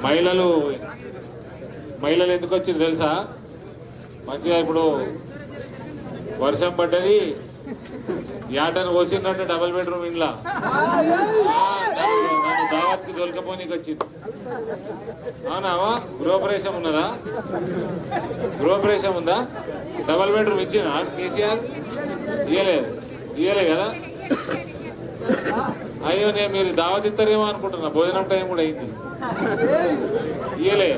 మహిళలు మహిళలు ఎందుకు వచ్చింది తెలుసా మంచిగా ఇప్పుడు వర్షం పడ్డది యాటను కోసిందంటే డబుల్ బెడ్రూమ్ ఇంట్లో నన్ను దావత్కి దొరకపోనీకి వచ్చింది అవునావా గృహప్రవేశం ఉన్నదా గృహప్రవేశం ఉందా డబుల్ బెడ్రూమ్ ఇచ్చిన కేసీఆర్ ఇయ్యలేదు ఇయ్యలే కదా అయ్యో నేను మీరు దావత్ ఇస్తారేమో అనుకుంటున్నా భోజనం టైం కూడా అయింది ఇయ్యలే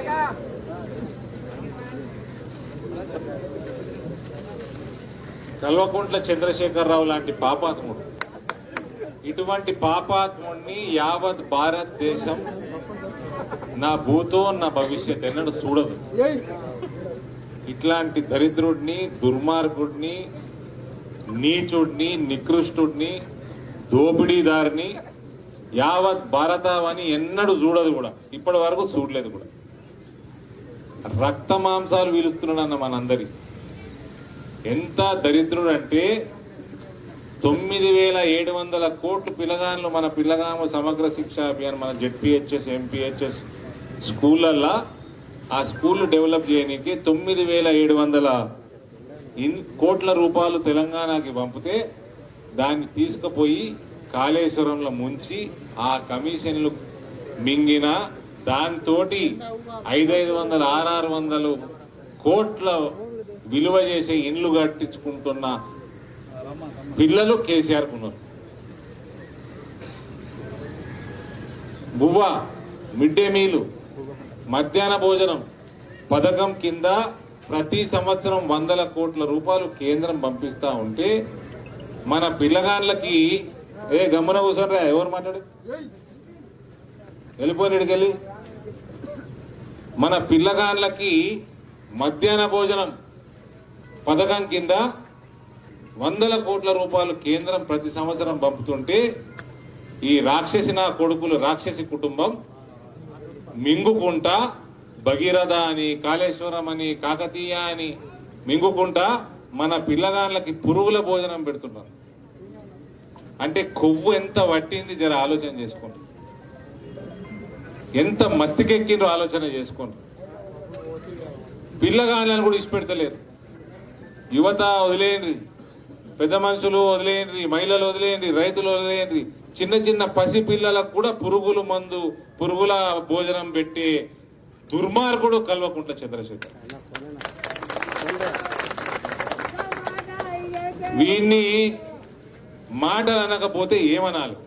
కల్వకుంట్ల చంద్రశేఖరరావు లాంటి పాపాత్ముడు ఇటువంటి పాపాత్ముడిని యావత్ భారతదేశం నా భూతో నా భవిష్యత్ ఎన్నడూ చూడదు ఇట్లాంటి దరిద్రుడిని దుర్మార్గుడిని నీచుడిని నికృష్టుడిని దోపిడీదారిని యావత్ భారతావని ఎన్నడూ చూడదు కూడా ఇప్పటి వరకు చూడలేదు కూడా రక్త మాంసాలు పీలుస్తున్నాడన్న మనందరి ఎంత దరిద్రుడు అంటే తొమ్మిది వేల ఏడు వందల కోట్లు పిల్లగాన్లు మన పిల్లగామ సమగ్ర శిక్ష అభియాన్ మన జెడ్పిహెచ్ఎస్ ఎంపీహెచ్ఎస్ స్కూళ్ళల్లో ఆ స్కూల్ డెవలప్ చేయడానికి తొమ్మిది వేల ఏడు వందల ఇన్ కోట్ల రూపాయలు తెలంగాణకి పంపితే దాన్ని తీసుకుపోయి కాళేశ్వరంలో ముంచి ఆ కమిషన్లు మింగిన దాంతోటి ఐదైదు వందల ఆరారు వందలు కోట్ల విలువ చేసే ఇండ్లు కట్టించుకుంటున్న పిల్లలు కేసీఆర్ ఉన్నారు బువ్వ మిడ్ డే మీలు మధ్యాహ్న భోజనం పథకం కింద ప్రతి సంవత్సరం వందల కోట్ల రూపాయలు కేంద్రం పంపిస్తా ఉంటే మన పిల్లగాళ్ళకి ఏ గమ్మన కూర్చోనరా ఎవరు మాట్లాడు వెళ్ళిపోయినడికి వెళ్ళి మన పిల్లగాళ్ళకి మధ్యాహ్న భోజనం పథకం కింద వందల కోట్ల రూపాయలు కేంద్రం ప్రతి సంవత్సరం పంపుతుంటే ఈ రాక్షసి నా కొడుకులు రాక్షసి కుటుంబం మింగుకుంటా భగీరథ అని కాళేశ్వరం అని కాకతీయ అని మింగుకుంటా మన పిల్లగాళ్ళకి పురుగుల భోజనం పెడుతున్నారు అంటే కొవ్వు ఎంత పట్టింది జర ఆలోచన చేసుకోండి ఎంత మస్తికెక్కిండ్రో ఆలోచన చేసుకోండి పిల్లగాళ్ళని కూడా ఇచ్చిపెడతలేరు యువత వదిలేయండి పెద్ద మనుషులు వదిలేయండి మహిళలు వదిలేయండి రైతులు వదిలేయండి చిన్న చిన్న పసి పిల్లలకు కూడా పురుగులు మందు పురుగుల భోజనం పెట్టే దుర్మార్గుడు కల్వకుంట్ల చంద్రశేఖర్ వీన్ని మాటలు అనకపోతే ఏమనాలి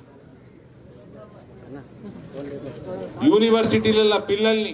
యూనివర్సిటీలలో పిల్లల్ని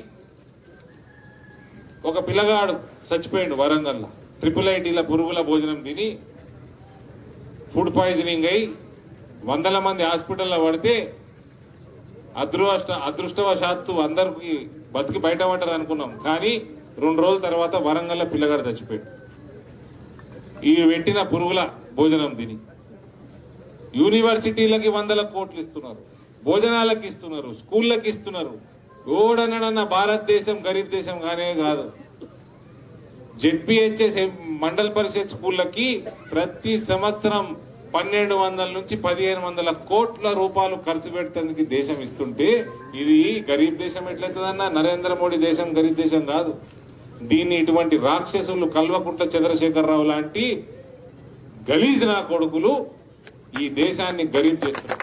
ఒక పిల్లగాడు చచ్చిపోయిండు వరంగల్లో ట్రిపుల్ ఐటీల పురుగుల భోజనం తిని ఫుడ్ పాయిజనింగ్ అయి వందల మంది హాస్పిటల్లో పడితే అదృష్ట అదృష్టవశాత్తు అందరికి బతికి బయటపడ్డారు అనుకున్నాం కానీ రెండు రోజుల తర్వాత వరంగల్లో పిల్లగాడు చచ్చిపోయాడు ఈ పెట్టిన పురుగుల భోజనం తిని యూనివర్సిటీలకి వందల కోట్లు ఇస్తున్నారు భోజనాలకు ఇస్తున్నారు స్కూళ్ళకి ఇస్తున్నారు ఓడనడన్న భారతదేశం గరీబ్ దేశం కానే కాదు జెడ్పిహెచ్ఎస్ మండల్ పరిషత్ స్కూళ్ళకి ప్రతి సంవత్సరం పన్నెండు వందల నుంచి పదిహేను వందల కోట్ల రూపాయలు ఖర్చు పెడుతుంది దేశం ఇస్తుంటే ఇది గరీబ్ దేశం ఎట్లయితుందన్నా నరేంద్ర మోడీ దేశం గరీబ్ దేశం కాదు దీన్ని ఇటువంటి రాక్షసులు కల్వకుంట్ల చంద్రశేఖరరావు లాంటి గలీజ్ నా కొడుకులు ఈ దేశాన్ని గరీబ్ చేస్తున్నారు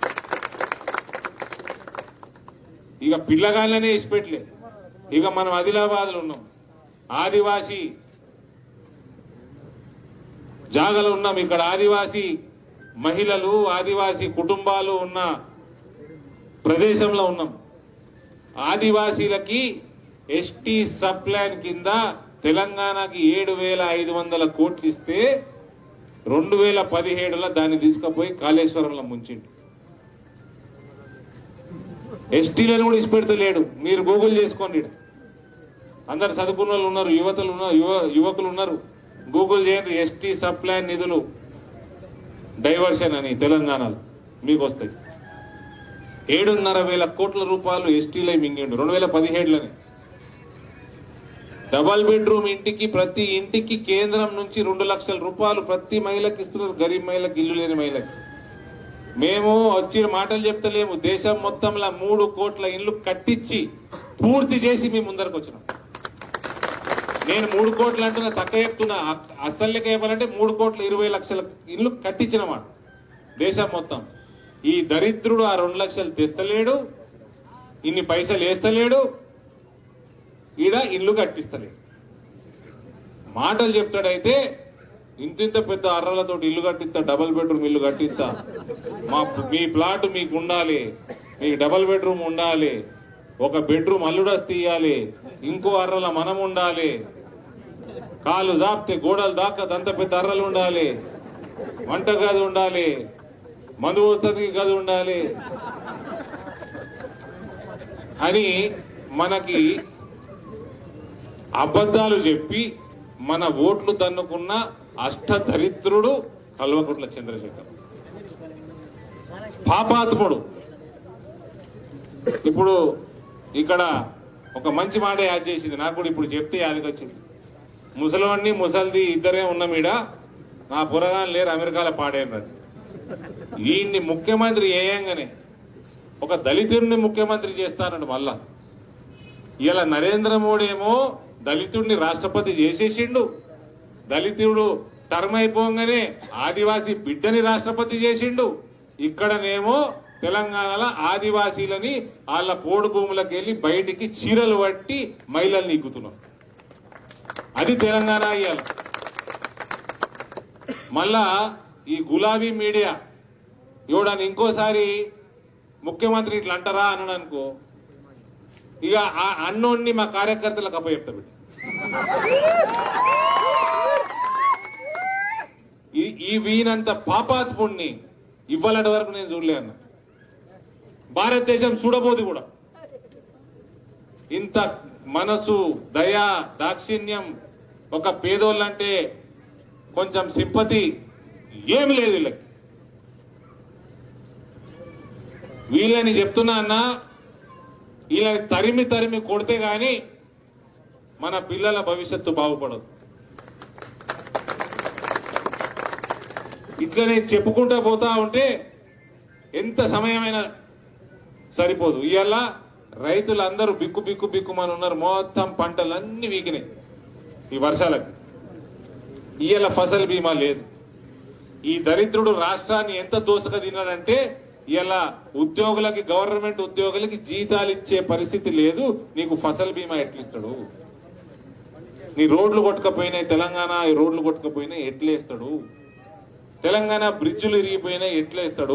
ఇక పిల్లగాళ్ళనే ఇచ్చిపెట్టలే ఇక మనం ఆదిలాబాద్లో ఉన్నాం ఆదివాసీ జాగలు ఉన్నాం ఇక్కడ ఆదివాసీ మహిళలు ఆదివాసీ కుటుంబాలు ఉన్న ప్రదేశంలో ఉన్నాం ఆదివాసీలకి ఎస్టీ సబ్ ప్లాన్ కింద తెలంగాణకి ఏడు వేల ఐదు వందల కోట్లు ఇస్తే రెండు వేల పదిహేడులో దాన్ని తీసుకుపోయి కాళేశ్వరంలో ముంచిండు ఎస్టీలను కూడా ఇచ్చిపెడతలేడు మీరు గూగుల్ చేసుకోండి ఈడ. అందరు చదువుకున్న వాళ్ళు ఉన్నారు యువతలు ఉన్నారు యువ యువకులు ఉన్నారు గూగుల్ చేయండి ఎస్టీ సబ్ ప్లాన్ నిధులు డైవర్షన్ అని తెలంగాణలో మీకు వస్తాయి ఏడున్నర వేల కోట్ల రూపాయలు ఎస్టీలై మింగిండు రెండు వేల పదిహేడులోనే డబల్ బెడ్రూమ్ ఇంటికి ప్రతి ఇంటికి కేంద్రం నుంచి రెండు లక్షల రూపాయలు ప్రతి మహిళకి ఇస్తున్నారు గరీబ్ మహిళకి ఇల్లు లేని మహిళకి మేము వచ్చి మాటలు చెప్తలేము దేశం మొత్తంలో మూడు కోట్ల ఇల్లు కట్టించి పూర్తి చేసి మీ ముందరకు వచ్చినాం నేను మూడు కోట్లు అంటున్నా తక్కువ చెప్తున్నా అ- అసలు లెక్క చెప్పాలంటే మూడు కోట్ల ఇరవై లక్షల ఇల్లు కట్టించినమాట దేశం మొత్తం ఈ దరిద్రుడు ఆ రెండు లక్షలు తెస్తలేడు ఇన్ని పైసలు వేస్తలేడు ఈడ ఇల్లు కట్టిస్తలేడు మాటలు చెప్తాడైతే ఇంతింత పెద్ద అర్రలతో ఇల్లు కట్టిస్తా డబుల్ బెడ్రూమ్ ఇల్లు కట్టిస్తా మా మీ ప్లాట్ మీకు ఉండాలి మీకు డబుల్ బెడ్రూమ్ ఉండాలి ఒక బెడ్రూమ్ అల్లుడస్ తీయాలి ఇంకో అర్రల మనం ఉండాలి కాలు జాపితే గోడలు దాకా దంత పెద్ద అర్రలు ఉండాలి వంట గది ఉండాలి మందు వసతికి గది ఉండాలి అని మనకి అబద్ధాలు చెప్పి మన ఓట్లు దన్నుకున్న అష్టదరిద్రుడు కల్వకుంట్ల చంద్రశేఖర్ పాపాత్ముడు ఇప్పుడు ఇక్కడ ఒక మంచి మాట యాడ్ చేసింది నాకు కూడా ఇప్పుడు చెప్తే యాదికి వచ్చింది ముసలివాడిని ముసల్ది ఇద్దరే ఉన్నమీడ నా పురగాని లేరు అమెరికాలో పాడేనది ఈయన్ని ముఖ్యమంత్రి ఏయంగానే ఒక దళితుడిని ముఖ్యమంత్రి చేస్తానండి మళ్ళా ఇలా నరేంద్ర మోడీ ఏమో దళితుడిని రాష్ట్రపతి చేసేసిండు దళితుడు టర్మ్ అయిపోగానే ఆదివాసీ బిడ్డని రాష్ట్రపతి చేసిండు ఇక్కడనేమో తెలంగాణలో ఆదివాసీలని వాళ్ళ పోడు భూములకు వెళ్ళి బయటికి చీరలు పట్టి మహిళలు నీకుతున్నాం అది తెలంగాణ ఇయ్యాల మళ్ళా ఈ గులాబీ మీడియా ఇవ్వడానికి ఇంకోసారి ముఖ్యమంత్రి ఇట్లా అంటారా అన్నాడు అనుకో ఇక ఆ అన్నోడిని మా కార్యకర్తలకు అప్పచెప్తా బిడ్డ ఈ- ఈ వీనంత పాపాత్ముడిని ఇవ్వాలంటి వరకు నేను చూడలే అన్న భారతదేశం చూడబోదు కూడా ఇంత మనసు దయ దాక్షిణ్యం ఒక పేదోళ్ళంటే కొంచెం సింపతి ఏమి లేదు వీళ్ళకి వీళ్ళని చెప్తున్నా అన్నా వీళ్ళని తరిమి తరిమి కొడితే గాని మన పిల్లల భవిష్యత్తు బాగుపడదు ఇట్లనే చెప్పుకుంటా పోతా ఉంటే ఎంత సమయమైనా సరిపోదు ఇవాళ రైతులందరూ బిక్కు బిక్కు బిక్కుమని ఉన్నారు మొత్తం పంటలన్నీ వీకినాయి ఈ వర్షాలకు ఇవాళ ఫసల్ బీమా లేదు ఈ దరిద్రుడు రాష్ట్రాన్ని ఎంత దోసక తిన్నాడంటే ఇలా ఉద్యోగులకి గవర్నమెంట్ ఉద్యోగులకి జీతాలు ఇచ్చే పరిస్థితి లేదు నీకు ఫసల్ బీమా ఎట్లిస్తాడు నీ రోడ్లు కొట్టుకపోయినాయి తెలంగాణ ఈ రోడ్లు కొట్టుకపోయినాయి ఎట్లేస్తాడు తెలంగాణ బ్రిడ్జులు ఇరిగిపోయినాయి ఎట్లేస్తాడు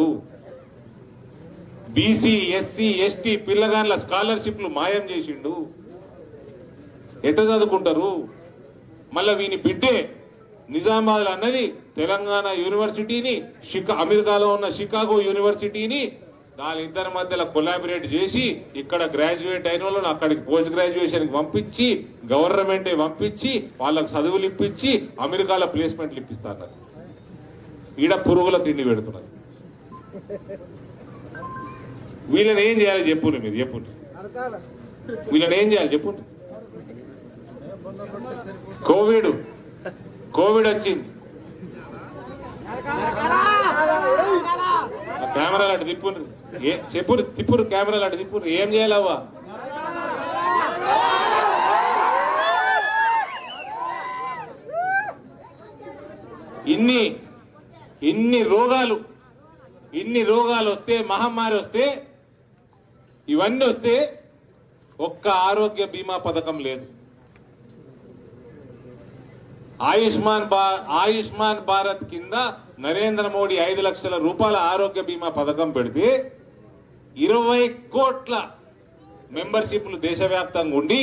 బీసీ ఎస్సీ ఎస్టీ పిల్లగాన్ల స్కాలర్షిప్లు మాయం చేసిండు ఎట్ట చదువుకుంటారు మళ్ళా వీని బిడ్డే నిజామాబాద్ అన్నది తెలంగాణ యూనివర్సిటీని షికా అమెరికాలో ఉన్న షికాగో యూనివర్సిటీని వాళ్ళిద్దరి మధ్యలో కొలాబరేట్ చేసి ఇక్కడ గ్రాడ్యుయేట్ అయిన వాళ్ళని అక్కడికి పోస్ట్ గ్రాడ్యుయేషన్ కి పంపించి గవర్నమెంట్ పంపించి వాళ్ళకి చదువులు ఇప్పించి అమెరికాలో ప్లేస్మెంట్లు ఇప్పిస్తారు ఈడ పురుగుల తిండి పెడుతున్నారు వీళ్ళని ఏం చేయాలి చెప్పుండ్రి మీరు చెప్పుండ్రి వీళ్ళని ఏం చేయాలి చెప్పుండ్రి కోవిడ్ కోవిడ్ వచ్చింది ఆ కెమెరాలు అటు తిప్పుండ్రి ఏ చెప్పురు తిప్పురు కెమెరాలు అటు తిప్పుండ్రి ఏం చేయాలవ్వా ఇన్ని ఇన్ని రోగాలు ఇన్ని రోగాలు వస్తే మహమ్మారి వస్తే ఇవన్నీ వస్తే ఒక్క ఆరోగ్య బీమా పథకం లేదు ఆయుష్మాన్ భా ఆయుష్మాన్ భారత్ కింద నరేంద్ర మోడీ ఐదు లక్షల రూపాయల ఆరోగ్య బీమా పథకం పెడితే ఇరవై కోట్ల మెంబర్షిప్లు దేశవ్యాప్తంగా ఉండి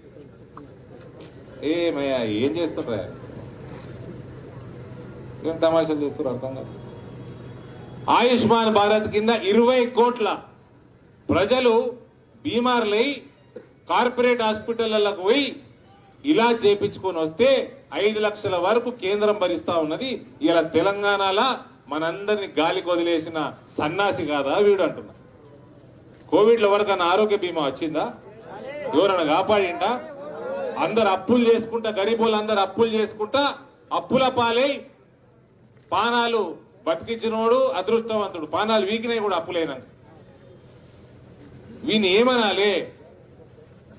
ఏమయ్యా ఏం చేస్తుండ్రా ఏం తమాషాలు చేస్తారు అర్థం కాదు ఆయుష్మాన్ భారత్ కింద ఇరవై కోట్ల ప్రజలు బీమార్లై కార్పొరేట్ హాస్పిటళ్లకు పోయి ఇలా చేపించుకొని వస్తే ఐదు లక్షల వరకు కేంద్రం భరిస్తా ఉన్నది ఇలా తెలంగాణలో మనందరిని గాలి వదిలేసిన సన్నాసి కాదా వీడు అంటున్నా కోవిడ్ లో ఎవరికన్నా ఆరోగ్య బీమా వచ్చిందా ఎవరైనా కాపాడిందా అందరు అప్పులు చేసుకుంటా గరీబులు అందరు అప్పులు చేసుకుంటా అప్పుల పాలై పానాలు బతికించినోడు అదృష్టవంతుడు పానాలు వీకినాయి కూడా అప్పులైనందుకు వీని ఏమనాలి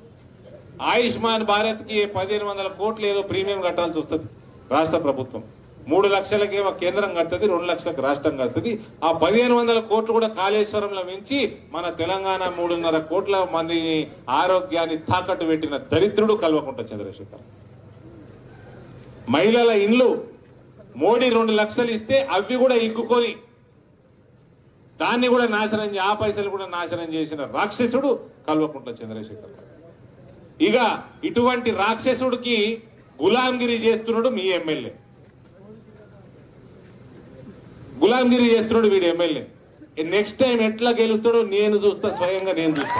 ఆయుష్మాన్ భారత్ కి పదిహేను వందల కోట్లు ఏదో ప్రీమియం కట్టాల్సి వస్తుంది రాష్ట్ర ప్రభుత్వం మూడు లక్షలకేమో కేంద్రం కడుతుంది రెండు లక్షలకు రాష్ట్రం కడుతుంది ఆ పదిహేను వందల కోట్లు కూడా కాళేశ్వరంలో మించి మన తెలంగాణ మూడున్నర కోట్ల మందిని ఆరోగ్యాన్ని తాకట్టు పెట్టిన దరిద్రుడు కల్వకుంట చంద్రశేఖర్ మహిళల ఇండ్లు మోడీ రెండు లక్షలు ఇస్తే అవి కూడా ఇగ్గుకొని దాన్ని కూడా నాశనం చే- ఆ పైసలు కూడా నాశనం చేసిన రాక్షసుడు కల్వకుంట్ల చంద్రశేఖర్ ఇక ఇటువంటి రాక్షసుడికి గులాంగిరి చేస్తున్నాడు మీ ఎమ్మెల్యే గులాంగిరి చేస్తున్నాడు వీడు ఎమ్మెల్యే నెక్స్ట్ టైం ఎట్లా గెలుస్తాడో నేను చూస్తా స్వయంగా నేను చూస్తా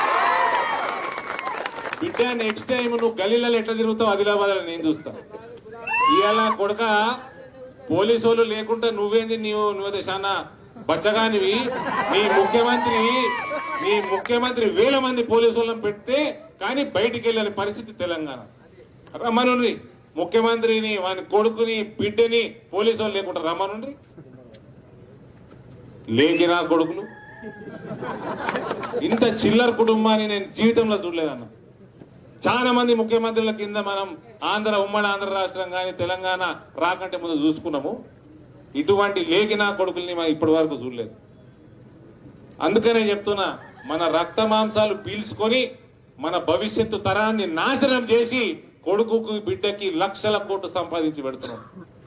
బిడ్డ నెక్స్ట్ టైం నువ్వు గలీలలో ఎట్లా తిరుగుతావు ఆదిలాబాద్ నేను చూస్తా ఇవాళ కొడక పోలీసు వాళ్ళు లేకుండా నువ్వేంది నీవు నువ్వు చాలా బచ్చగానివి నీ ముఖ్యమంత్రి నీ ముఖ్యమంత్రి వేల మంది పోలీసు వాళ్ళని పెడితే కానీ బయటికి వెళ్ళని పరిస్థితి తెలంగాణ రమ్మనుండ్రి ముఖ్యమంత్రిని వాని కొడుకుని బిడ్డని పోలీసు వాళ్ళు లేకుండా రమ్మనుండ్రి లేకినా కొడుకులు ఇంత చిల్లర కుటుంబాన్ని నేను జీవితంలో చూడలేదన్న చాలా మంది ముఖ్యమంత్రుల కింద మనం ఆంధ్ర ఉమ్మడి ఆంధ్ర రాష్ట్రం కానీ తెలంగాణ రాకంటే ముందు చూసుకున్నాము ఇటువంటి లేఖినా కొడుకుల్ని మనం ఇప్పటి వరకు చూడలేదు అందుకనే చెప్తున్నా మన రక్త మాంసాలు పీల్చుకొని మన భవిష్యత్తు తరాన్ని నాశనం చేసి కొడుకుకు బిడ్డకి లక్షల కోట్లు సంపాదించి పెడుతున్నాం